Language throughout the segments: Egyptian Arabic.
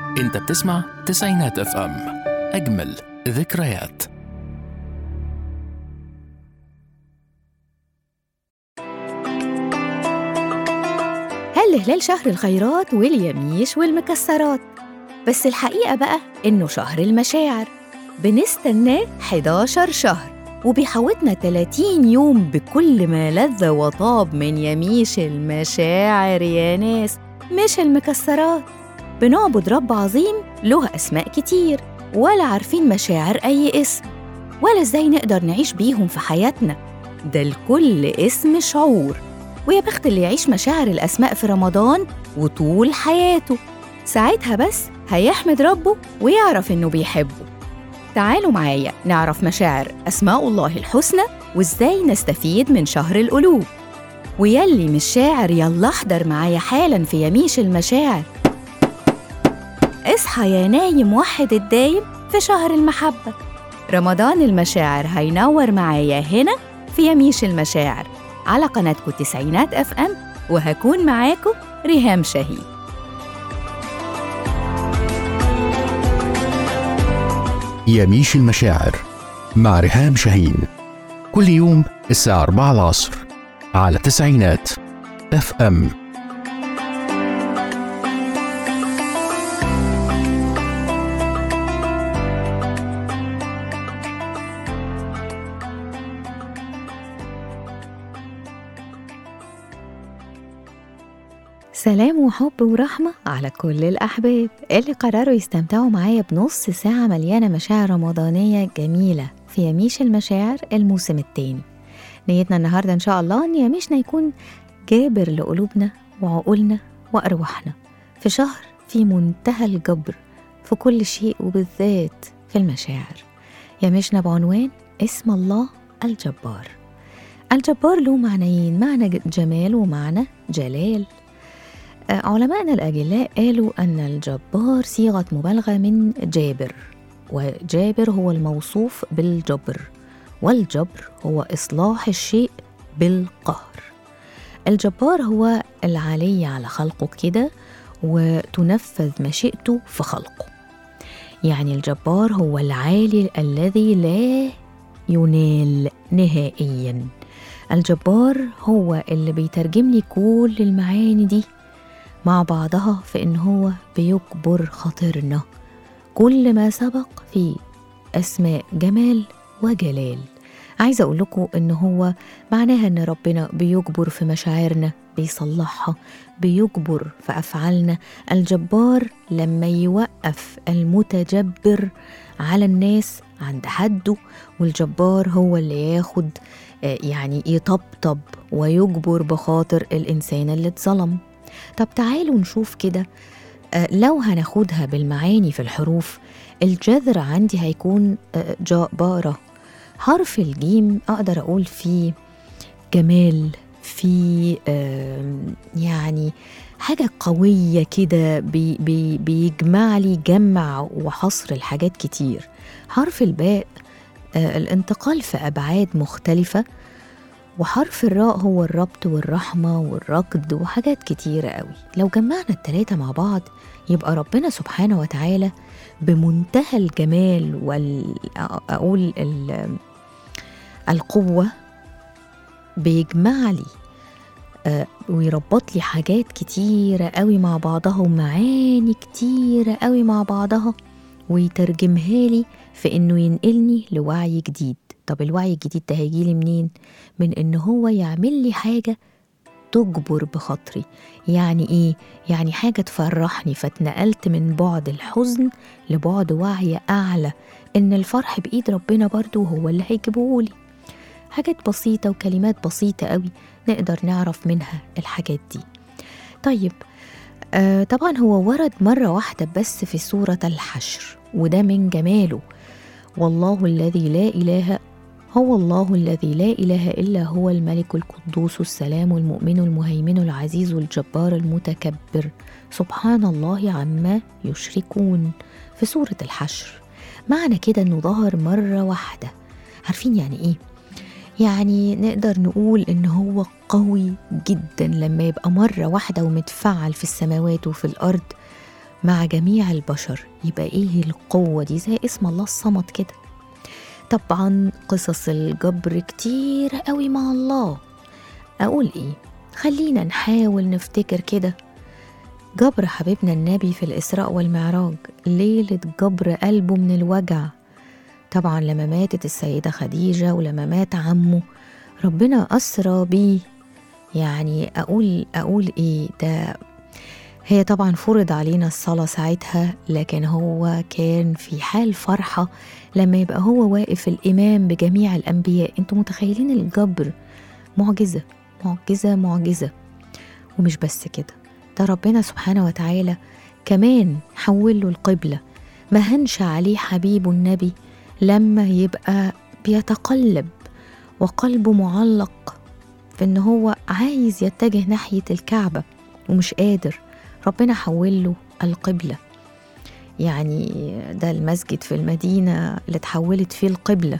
انت بتسمع تسعينات اف ام اجمل ذكريات هل هلال شهر الخيرات واليميش والمكسرات بس الحقيقة بقى إنه شهر المشاعر بنستناه 11 شهر وبيحوطنا 30 يوم بكل ما لذ وطاب من يميش المشاعر يا ناس مش المكسرات بنعبد رب عظيم له أسماء كتير ولا عارفين مشاعر أي اسم ولا إزاي نقدر نعيش بيهم في حياتنا ده لكل اسم شعور ويا بخت اللي يعيش مشاعر الأسماء في رمضان وطول حياته ساعتها بس هيحمد ربه ويعرف إنه بيحبه تعالوا معايا نعرف مشاعر أسماء الله الحسنى وإزاي نستفيد من شهر القلوب ويلي مش شاعر يلا احضر معايا حالا في يميش المشاعر اصحى يا نايم وحد الدايم في شهر المحبة رمضان المشاعر هينور معايا هنا في يميش المشاعر على قناتكم تسعينات اف ام وهكون معاكم ريهام شهيد يميش المشاعر مع ريهام شاهين كل يوم الساعة 4 العصر على تسعينات اف ام سلام وحب ورحمة على كل الأحباب اللي قرروا يستمتعوا معايا بنص ساعة مليانة مشاعر رمضانية جميلة في يميش المشاعر الموسم التاني نيتنا النهاردة إن شاء الله إن يميشنا يكون جابر لقلوبنا وعقولنا وأرواحنا في شهر في منتهى الجبر في كل شيء وبالذات في المشاعر يميشنا بعنوان اسم الله الجبار الجبار له معنيين معنى جمال ومعنى جلال علماءنا الأجلاء قالوا أن الجبار صيغة مبالغة من جابر وجابر هو الموصوف بالجبر والجبر هو إصلاح الشيء بالقهر الجبار هو العلي على خلقه كده وتنفذ مشيئته في خلقه يعني الجبار هو العالي الذي لا ينال نهائيا الجبار هو اللي بيترجم لي كل المعاني دي مع بعضها في إن هو بيجبر خاطرنا كل ما سبق في أسماء جمال وجلال عايزة أقول لكم إن هو معناها إن ربنا بيجبر في مشاعرنا بيصلحها بيجبر في أفعالنا الجبار لما يوقف المتجبر على الناس عند حده والجبار هو اللي ياخد يعني يطبطب ويجبر بخاطر الإنسان اللي اتظلم طب تعالوا نشوف كده لو هناخدها بالمعاني في الحروف الجذر عندي هيكون جبارة حرف الجيم أقدر أقول فيه جمال في يعني حاجة قوية كده بي بي بيجمع لي جمع وحصر الحاجات كتير حرف الباء الانتقال في أبعاد مختلفة وحرف الراء هو الربط والرحمة والركض وحاجات كتيرة قوي لو جمعنا التلاتة مع بعض يبقى ربنا سبحانه وتعالى بمنتهى الجمال وال أقول ال... القوة بيجمع لي آه ويربط لي حاجات كتيرة قوي مع بعضها ومعاني كتيرة قوي مع بعضها ويترجمها لي في إنه ينقلني لوعي جديد طب الوعي الجديد ده هيجيلي منين؟ من إن هو يعمل لي حاجة تجبر بخاطري يعني إيه؟ يعني حاجة تفرحني فاتنقلت من بعد الحزن لبعد وعي أعلى إن الفرح بإيد ربنا برضو هو اللي هيجيبهولي حاجات بسيطة وكلمات بسيطة قوي نقدر نعرف منها الحاجات دي طيب آه طبعا هو ورد مرة واحدة بس في سورة الحشر وده من جماله والله الذي لا إله هو الله الذي لا إله إلا هو الملك القدوس السلام المؤمن المهيمن العزيز الجبار المتكبر سبحان الله عما يشركون في سورة الحشر معنى كده إنه ظهر مرة واحدة عارفين يعني إيه؟ يعني نقدر نقول إن هو قوي جدا لما يبقى مرة واحدة ومتفعل في السماوات وفي الأرض مع جميع البشر يبقى ايه القوة دي زي اسم الله الصمد كده طبعا قصص الجبر كتير قوي مع الله أقول إيه خلينا نحاول نفتكر كده جبر حبيبنا النبي في الإسراء والمعراج ليلة جبر قلبه من الوجع طبعا لما ماتت السيدة خديجة ولما مات عمه ربنا أسرى بيه يعني أقول أقول إيه ده هي طبعا فرض علينا الصلاة ساعتها لكن هو كان في حال فرحة لما يبقى هو واقف الإمام بجميع الأنبياء انتوا متخيلين الجبر معجزة معجزة معجزة ومش بس كده ده ربنا سبحانه وتعالى كمان حول له القبلة ما هنش عليه حبيبه النبي لما يبقى بيتقلب وقلبه معلق في ان هو عايز يتجه ناحية الكعبة ومش قادر ربنا حول له القبلة يعني ده المسجد في المدينة اللي اتحولت فيه القبلة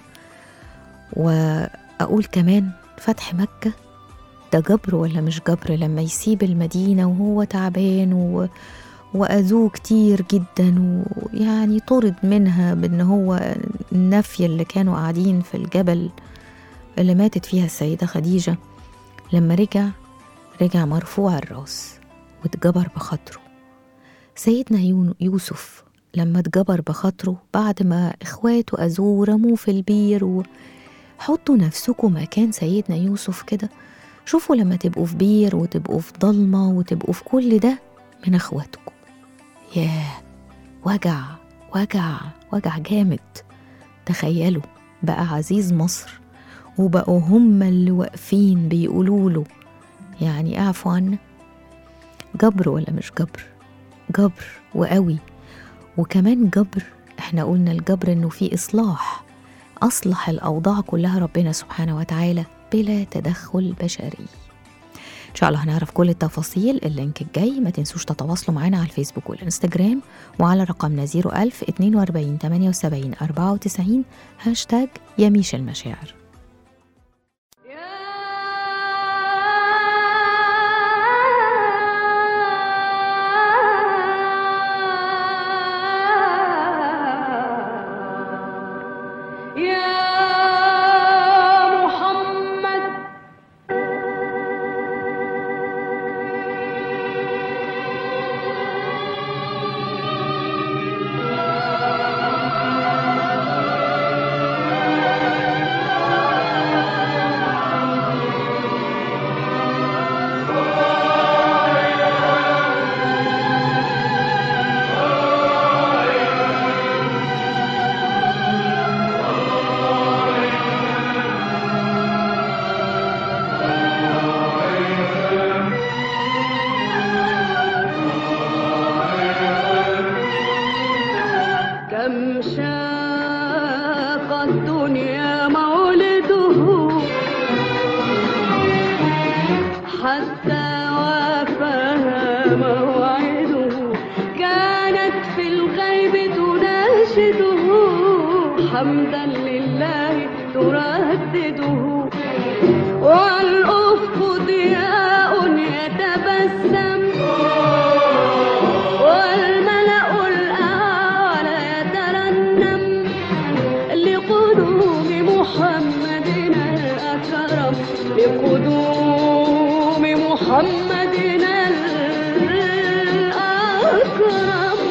وأقول كمان فتح مكة ده جبر ولا مش جبر لما يسيب المدينة وهو تعبان و... وأذوه كتير جدا ويعني طرد منها بأن هو النفي اللي كانوا قاعدين في الجبل اللي ماتت فيها السيدة خديجة لما رجع رجع مرفوع الراس واتجبر بخاطره سيدنا يون- يوسف لما اتجبر بخاطره بعد ما اخواته اذوه ورموه في البير و... حطوا نفسكم مكان سيدنا يوسف كده شوفوا لما تبقوا في بير وتبقوا في ضلمة وتبقوا في كل ده من اخواتكم ياه وجع وجع وجع جامد تخيلوا بقى عزيز مصر وبقوا هم اللي واقفين بيقولوا له يعني اعفوا عنا جبر ولا مش جبر جبر وقوي وكمان جبر احنا قلنا الجبر انه فيه اصلاح اصلح الاوضاع كلها ربنا سبحانه وتعالى بلا تدخل بشري ان شاء الله هنعرف كل التفاصيل اللينك الجاي ما تنسوش تتواصلوا معنا على الفيسبوك والانستجرام وعلى رقمنا 01000 42 78 94 هاشتاج يميش المشاعر يا محمد كم شاق الدنيا مولده حتى وافاها موعده كانت في الغيب تناشده حمدا لله تردده والأفق ضياء يتبسم والملأ الأعلى يترنم لقدوم محمدنا الأكرم لقدوم محمدنا الأكرم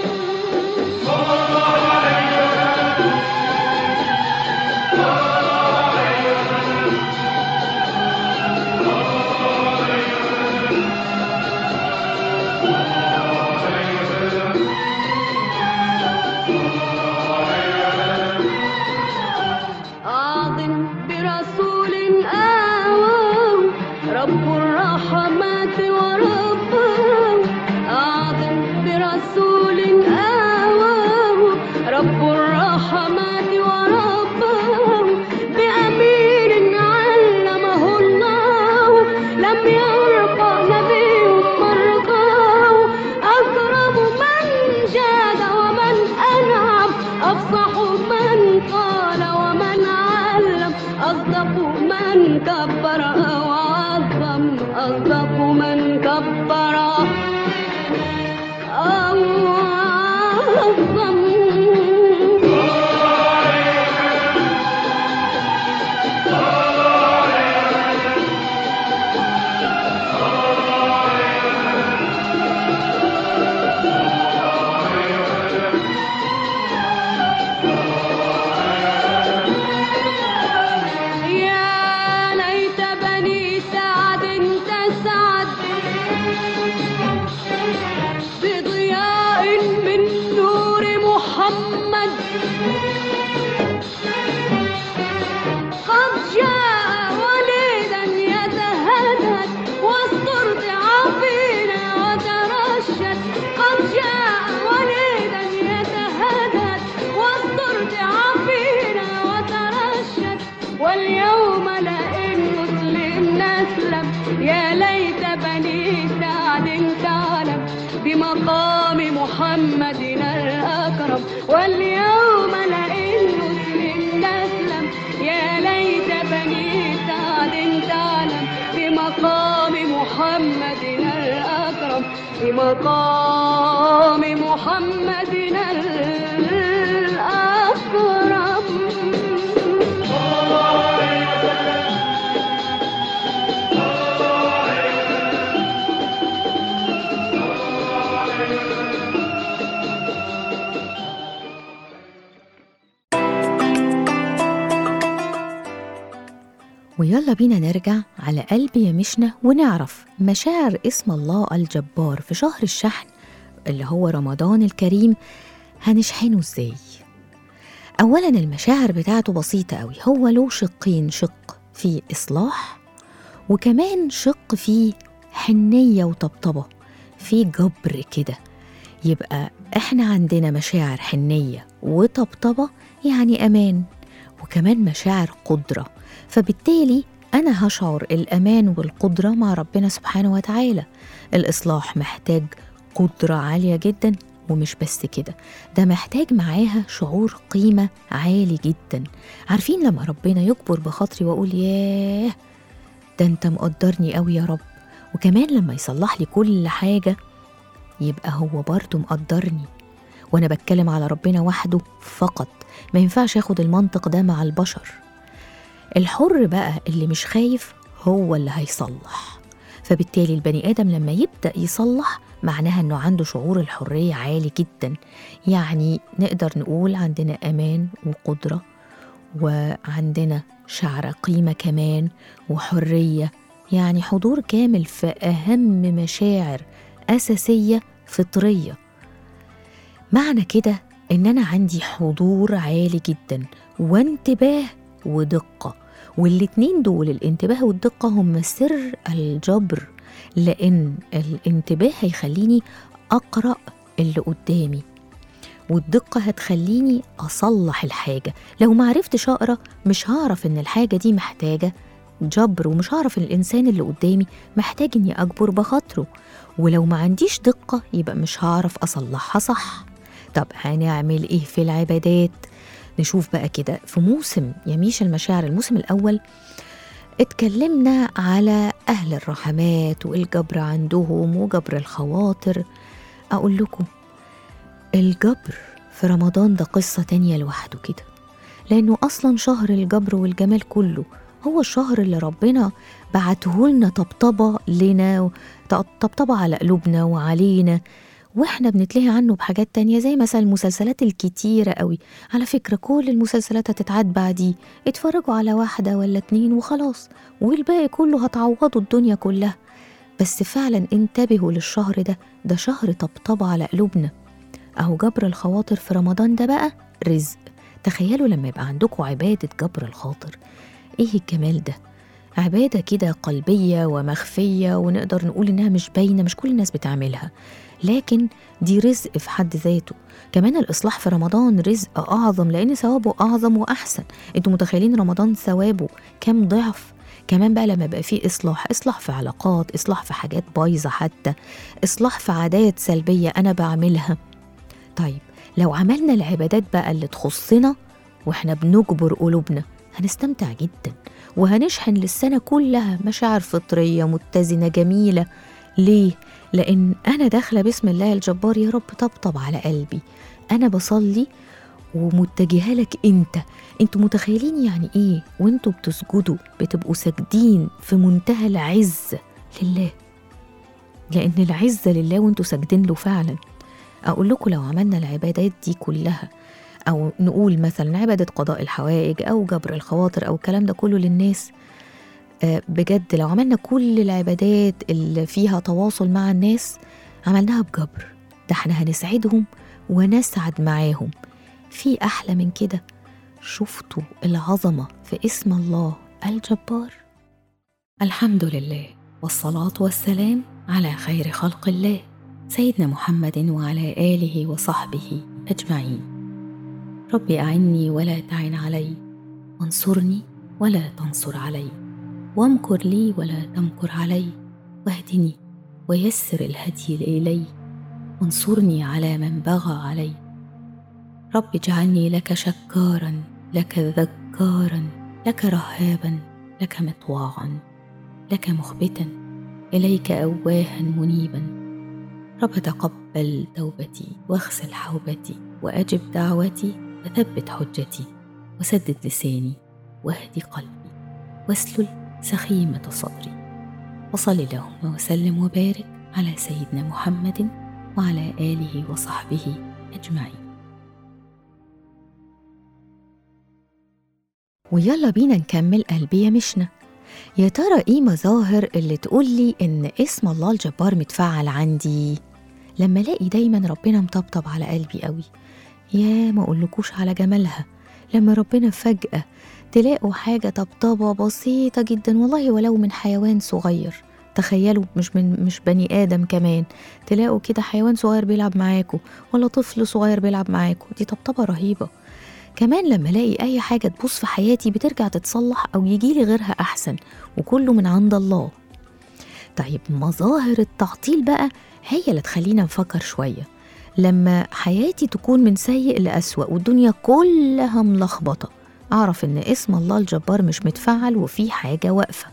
أعظم برسول آواه رب الرحمات ورباه أعظم برسول آواه رب الرحمات ورباه بأمير علمه الله لم يرقى نبي مرقاه أكرم من جاد ومن أنعم أفصح من قال ومن علم أصدق من كبر وعظم أصدق من كبر الله بمقام محمدنا الأكرم واليوم لئن مسلم نسلم يا ليت بني سعد تعلم بمقام محمدنا الأكرم بمقام محمدنا الأكرم ويلا بينا نرجع على قلب يمشنا ونعرف مشاعر اسم الله الجبار في شهر الشحن اللي هو رمضان الكريم هنشحنه ازاي اولا المشاعر بتاعته بسيطة قوي هو له شقين شق فيه اصلاح وكمان شق فيه حنية وطبطبة فيه جبر كده يبقى احنا عندنا مشاعر حنية وطبطبة يعني امان وكمان مشاعر قدرة فبالتالي أنا هشعر الأمان والقدرة مع ربنا سبحانه وتعالى الإصلاح محتاج قدرة عالية جدا ومش بس كده ده محتاج معاها شعور قيمة عالي جدا عارفين لما ربنا يكبر بخاطري وأقول ياه ده أنت مقدرني قوي يا رب وكمان لما يصلح لي كل حاجة يبقى هو برضه مقدرني وأنا بتكلم على ربنا وحده فقط ما ينفعش اخد المنطق ده مع البشر الحر بقى اللي مش خايف هو اللي هيصلح فبالتالي البني آدم لما يبدأ يصلح معناها إنه عنده شعور الحرية عالي جدا يعني نقدر نقول عندنا أمان وقدرة وعندنا شعر قيمة كمان وحرية يعني حضور كامل في أهم مشاعر أساسية فطرية معنى كده إن أنا عندي حضور عالي جدا وانتباه ودقة والاتنين دول الانتباه والدقة هم سر الجبر لأن الانتباه هيخليني أقرأ اللي قدامي والدقة هتخليني أصلح الحاجة لو ما عرفتش أقرأ مش هعرف إن الحاجة دي محتاجة جبر ومش هعرف إن الإنسان اللي قدامي محتاج إني أجبر بخاطره ولو ما عنديش دقة يبقى مش هعرف أصلحها صح طب هنعمل إيه في العبادات؟ نشوف بقى كده في موسم يميش المشاعر الموسم الأول اتكلمنا على أهل الرحمات والجبر عندهم وجبر الخواطر أقول لكم الجبر في رمضان ده قصة تانية لوحده كده لأنه أصلا شهر الجبر والجمال كله هو الشهر اللي ربنا بعته لنا طبطبة لنا طبطبة على قلوبنا وعلينا واحنا بنتلهي عنه بحاجات تانية زي مثلا المسلسلات الكتيرة قوي على فكرة كل المسلسلات هتتعاد بعديه اتفرجوا على واحدة ولا اتنين وخلاص والباقي كله هتعوضوا الدنيا كلها بس فعلا انتبهوا للشهر ده ده شهر طبطبة على قلوبنا أهو جبر الخواطر في رمضان ده بقى رزق تخيلوا لما يبقى عندكم عبادة جبر الخاطر ايه الجمال ده عبادة كده قلبية ومخفية ونقدر نقول إنها مش باينة مش كل الناس بتعملها لكن دي رزق في حد ذاته كمان الإصلاح في رمضان رزق أعظم لأن ثوابه أعظم وأحسن أنتوا متخيلين رمضان ثوابه كام ضعف كمان بقى لما يبقى فيه إصلاح إصلاح في علاقات إصلاح في حاجات بايظة حتى إصلاح في عادات سلبية أنا بعملها طيب لو عملنا العبادات بقى اللي تخصنا وإحنا بنجبر قلوبنا هنستمتع جدا وهنشحن للسنة كلها مشاعر فطرية متزنة جميلة ليه؟ لأن أنا داخلة بسم الله الجبار يا رب طبطب على قلبي أنا بصلي ومتجهة لك أنت أنتوا متخيلين يعني إيه وأنتوا بتسجدوا بتبقوا ساجدين في منتهى العزة لله لأن العزة لله وأنتوا ساجدين له فعلا أقول لكم لو عملنا العبادات دي كلها أو نقول مثلا عبادة قضاء الحوائج أو جبر الخواطر أو الكلام ده كله للناس آه، بجد لو عملنا كل العبادات اللي فيها تواصل مع الناس عملناها بجبر ده احنا هنسعدهم ونسعد معاهم في أحلى من كده شفتوا العظمة في اسم الله الجبار الحمد لله والصلاة والسلام على خير خلق الله سيدنا محمد وعلى آله وصحبه أجمعين ربي أعني ولا تعن علي وانصرني ولا تنصر علي وامكر لي ولا تمكر علي واهدني ويسر الهدي إلي وانصرني على من بغى علي رب اجعلني لك شكارا لك ذكارا لك رهابا لك مطواعا لك مخبتا اليك اواها منيبا رب تقبل توبتي واغسل حوبتي واجب دعوتي وثبت حجتي وسدد لساني واهدي قلبي واسلل سخيمه صدري وصل اللهم وسلم وبارك على سيدنا محمد وعلى اله وصحبه اجمعين ويلا بينا نكمل قلبي يا مشنا يا ترى ايه مظاهر اللي تقولي ان اسم الله الجبار متفعل عندي لما الاقي دايما ربنا مطبطب على قلبي قوي يا ما اقولكوش على جمالها لما ربنا فجأة تلاقوا حاجة طبطبة بسيطة جدا والله ولو من حيوان صغير تخيلوا مش من مش بني آدم كمان تلاقوا كده حيوان صغير بيلعب معاكوا ولا طفل صغير بيلعب معاكوا دي طبطبة رهيبة كمان لما الاقي اي حاجه تبوظ في حياتي بترجع تتصلح او يجيلي غيرها احسن وكله من عند الله طيب مظاهر التعطيل بقى هي اللي تخلينا نفكر شويه لما حياتي تكون من سيء لأسوأ والدنيا كلها ملخبطه اعرف ان اسم الله الجبار مش متفعل وفي حاجه واقفه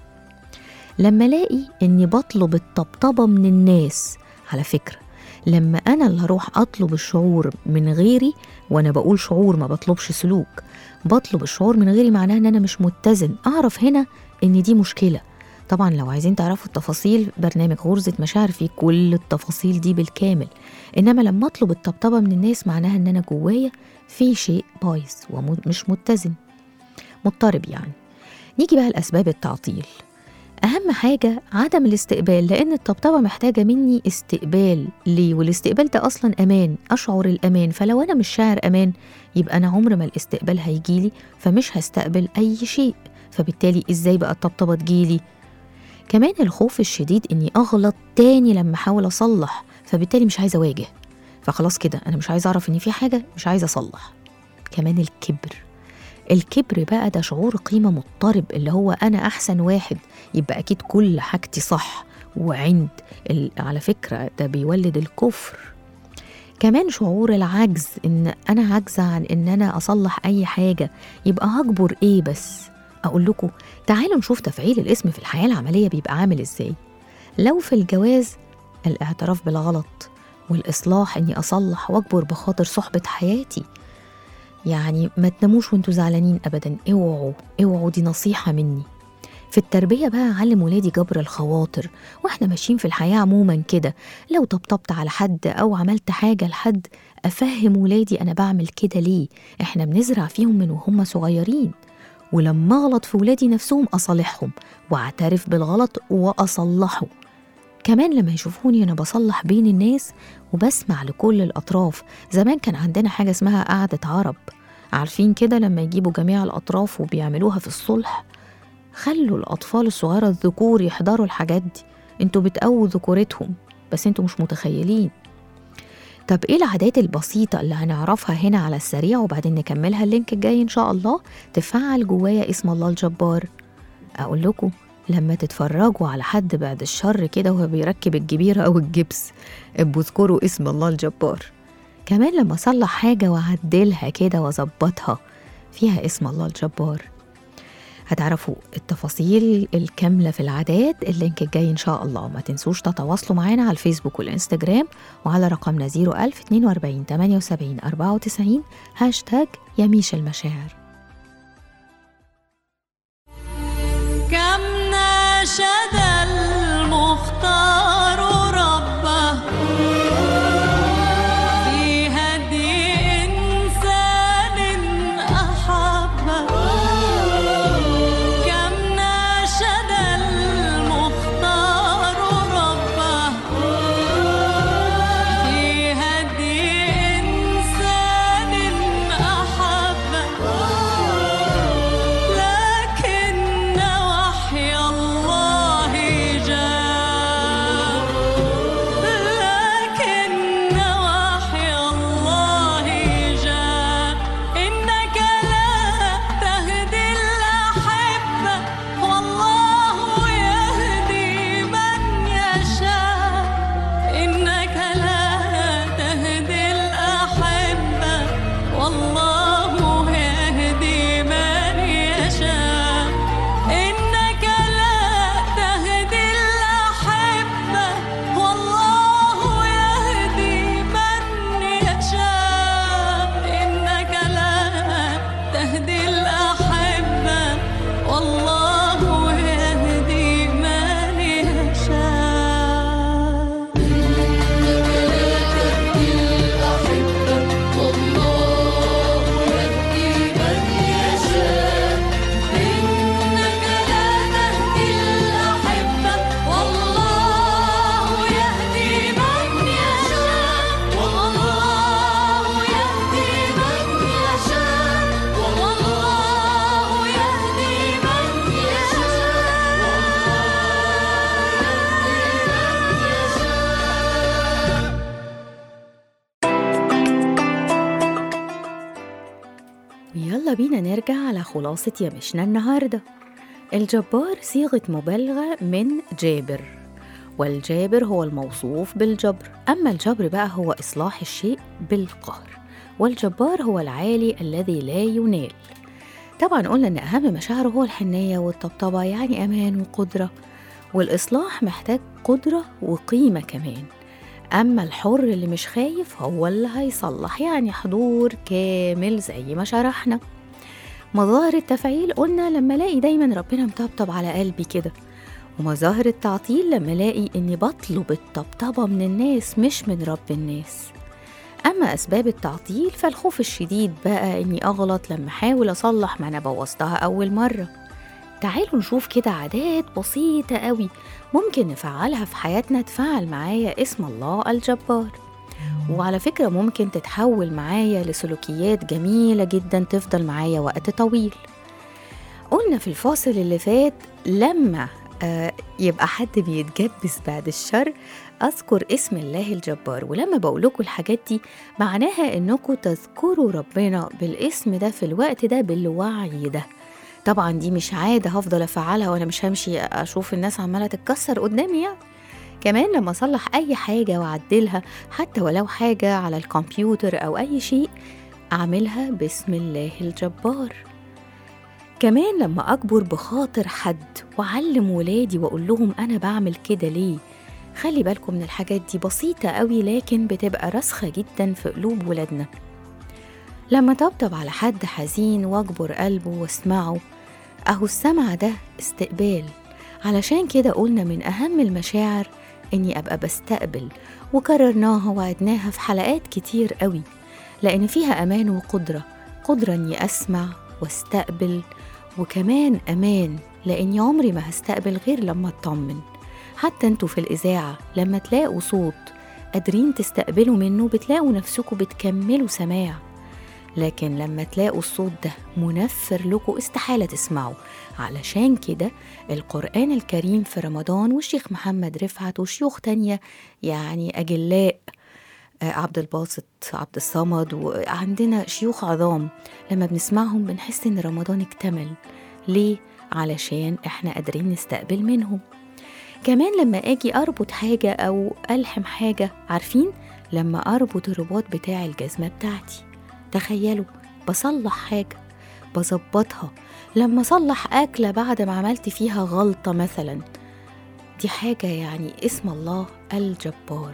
لما الاقي اني بطلب الطبطبه من الناس على فكره لما انا اللي هروح اطلب الشعور من غيري وانا بقول شعور ما بطلبش سلوك بطلب الشعور من غيري معناه ان انا مش متزن اعرف هنا ان دي مشكله طبعا لو عايزين تعرفوا التفاصيل برنامج غرزة مشاعر فيه كل التفاصيل دي بالكامل إنما لما أطلب الطبطبة من الناس معناها إن أنا جوايا في شيء بايظ ومش متزن مضطرب يعني نيجي بقى لأسباب التعطيل أهم حاجة عدم الاستقبال لأن الطبطبة محتاجة مني استقبال ليه والاستقبال ده أصلا أمان أشعر الأمان فلو أنا مش شاعر أمان يبقى أنا عمر ما الاستقبال هيجيلي فمش هستقبل أي شيء فبالتالي إزاي بقى الطبطبة تجيلي كمان الخوف الشديد إني أغلط تاني لما أحاول أصلح فبالتالي مش عايزة أواجه فخلاص كده أنا مش عايزة أعرف إن في حاجة مش عايزة أصلح كمان الكبر الكبر بقى ده شعور قيمة مضطرب اللي هو أنا أحسن واحد يبقى أكيد كل حاجتي صح وعند ال- على فكرة ده بيولد الكفر كمان شعور العجز إن أنا عاجزة عن إن أنا أصلح أي حاجة يبقى هكبر إيه بس أقول لكم تعالوا نشوف تفعيل الاسم في الحياة العملية بيبقى عامل إزاي لو في الجواز الاعتراف بالغلط والإصلاح إني أصلح وأكبر بخاطر صحبة حياتي يعني ما تناموش وانتوا زعلانين ابدا اوعوا اوعوا دي نصيحه مني في التربيه بقى اعلم ولادي جبر الخواطر واحنا ماشيين في الحياه عموما كده لو طبطبت على حد او عملت حاجه لحد افهم ولادي انا بعمل كده ليه احنا بنزرع فيهم من وهم صغيرين ولما اغلط في ولادي نفسهم اصالحهم واعترف بالغلط واصلحه كمان لما يشوفوني انا بصلح بين الناس وبسمع لكل الاطراف زمان كان عندنا حاجه اسمها قعده عرب عارفين كده لما يجيبوا جميع الاطراف وبيعملوها في الصلح خلوا الاطفال الصغيره الذكور يحضروا الحاجات دي انتوا بتقووا ذكورتهم بس انتوا مش متخيلين طب ايه العادات البسيطة اللي هنعرفها هنا على السريع وبعدين نكملها اللينك الجاي ان شاء الله تفعل جوايا اسم الله الجبار اقول لكم لما تتفرجوا على حد بعد الشر كده وهو بيركب الجبيرة او الجبس ابقوا اذكروا اسم الله الجبار كمان لما اصلح حاجة واعدلها كده واظبطها فيها اسم الله الجبار هتعرفوا التفاصيل الكاملة في العادات اللينك الجاي إن شاء الله ما تنسوش تتواصلوا معنا على الفيسبوك والإنستجرام وعلى رقمنا 01000 42 78 94 هاشتاج يميش المشاعر كم ناشد المختار ربه في هدي إنسان أحبه كم ناشد المختار ربه في هدي إنسان أحبه لكن وحي الله يلا بينا نرجع على خلاصة يمشنا النهاردة الجبار صيغة مبالغة من جابر والجابر هو الموصوف بالجبر أما الجبر بقى هو إصلاح الشيء بالقهر والجبار هو العالي الذي لا ينال طبعا قلنا إن أهم مشاعره هو الحنية والطبطبة يعني أمان وقدرة والإصلاح محتاج قدرة وقيمة كمان أما الحر اللي مش خايف هو اللي هيصلح يعني حضور كامل زي ما شرحنا مظاهر التفعيل قلنا لما الاقي دايما ربنا مطبطب على قلبي كده ومظاهر التعطيل لما الاقي اني بطلب الطبطبة من الناس مش من رب الناس أما أسباب التعطيل فالخوف الشديد بقى إني أغلط لما أحاول أصلح ما أنا بوظتها أول مرة تعالوا نشوف كده عادات بسيطة قوي ممكن نفعلها في حياتنا تفعل معايا اسم الله الجبار وعلى فكرة ممكن تتحول معايا لسلوكيات جميلة جدا تفضل معايا وقت طويل قلنا في الفاصل اللي فات لما آه يبقى حد بيتجبس بعد الشر أذكر اسم الله الجبار ولما بقول لكم الحاجات دي معناها إنكم تذكروا ربنا بالاسم ده في الوقت ده بالوعي ده طبعا دي مش عادة هفضل أفعلها وأنا مش همشي أشوف الناس عمالة تتكسر قدامي يعني كمان لما أصلح أي حاجة وأعدلها حتى ولو حاجة على الكمبيوتر أو أي شيء أعملها باسم الله الجبار كمان لما أكبر بخاطر حد وأعلم ولادي وأقول لهم أنا بعمل كده ليه خلي بالكم من الحاجات دي بسيطة قوي لكن بتبقى راسخة جدا في قلوب ولادنا لما طبطب على حد حزين واجبر قلبه واسمعه أهو السمع ده استقبال علشان كده قلنا من أهم المشاعر إني أبقى بستقبل وكررناها وعدناها في حلقات كتير قوي لأن فيها أمان وقدرة قدرة إني أسمع واستقبل وكمان أمان لأني عمري ما هستقبل غير لما أطمن حتى انتوا في الإذاعة لما تلاقوا صوت قادرين تستقبلوا منه بتلاقوا نفسكم بتكملوا سماع لكن لما تلاقوا الصوت ده منفر لكم استحالة تسمعوا علشان كده القرآن الكريم في رمضان والشيخ محمد رفعت وشيوخ تانية يعني أجلاء آه، عبد الباسط عبد الصمد وعندنا شيوخ عظام لما بنسمعهم بنحس إن رمضان اكتمل ليه؟ علشان إحنا قادرين نستقبل منهم كمان لما أجي أربط حاجة أو ألحم حاجة عارفين؟ لما أربط الرباط بتاع الجزمة بتاعتي تخيلوا بصلح حاجة بظبطها لما أصلح أكلة بعد ما عملت فيها غلطة مثلا دي حاجة يعني اسم الله الجبار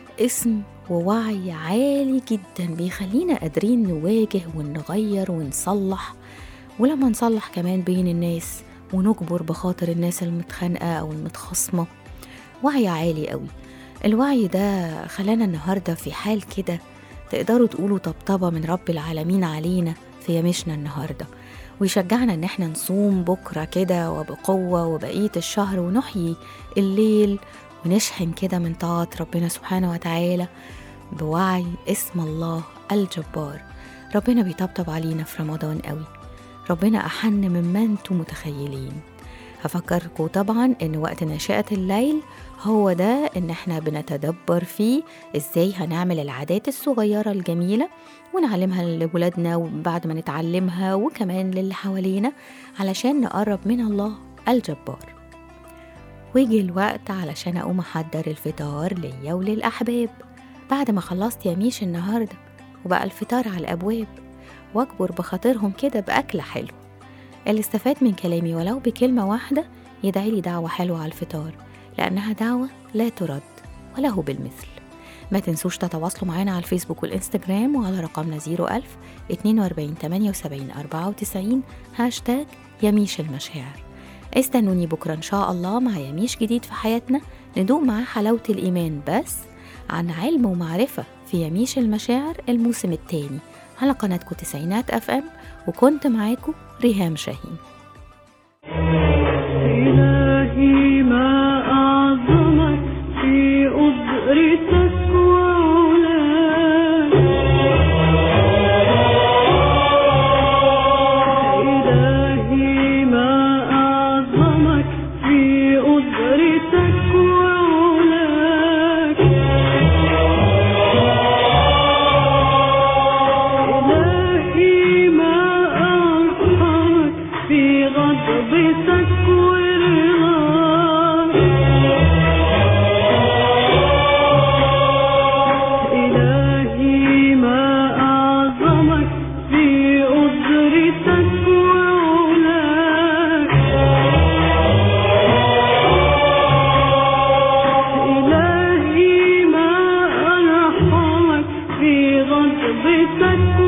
اسم ووعي عالي جدا بيخلينا قادرين نواجه ونغير ونصلح ولما نصلح كمان بين الناس ونجبر بخاطر الناس المتخانقة أو المتخاصمة وعي عالي قوي الوعي ده خلانا النهاردة في حال كده تقدروا تقولوا طبطبة من رب العالمين علينا في يمشنا النهاردة ويشجعنا ان احنا نصوم بكرة كده وبقوة وبقية الشهر ونحيي الليل ونشحن كده من طاعة ربنا سبحانه وتعالى بوعي اسم الله الجبار ربنا بيطبطب علينا في رمضان قوي ربنا أحن مما انتم متخيلين هفكركم طبعا ان وقت نشأة الليل هو ده ان احنا بنتدبر فيه ازاي هنعمل العادات الصغيرة الجميلة ونعلمها لولادنا وبعد ما نتعلمها وكمان للي حوالينا علشان نقرب من الله الجبار ويجي الوقت علشان أقوم أحضر الفطار ليا وللأحباب بعد ما خلصت يميش النهاردة وبقى الفطار على الأبواب واكبر بخاطرهم كده بأكلة حلو اللي استفاد من كلامي ولو بكلمة واحدة يدعي لي دعوة حلوة على الفطار لأنها دعوة لا ترد وله بالمثل ما تنسوش تتواصلوا معانا على الفيسبوك والإنستجرام وعلى رقمنا 01000 42 78 94 هاشتاج يميش المشاعر استنوني بكرة إن شاء الله مع يميش جديد في حياتنا ندوق معاه حلاوة الإيمان بس عن علم ومعرفة في يميش المشاعر الموسم الثاني على قناتكم تسعينات اف ام وكنت معاكم ريهام شاهين إلهي ما أعظمك في قدرتك وعلاك إلهي ما أعظمك في قدرتك وعلاك إلهي ما محبتك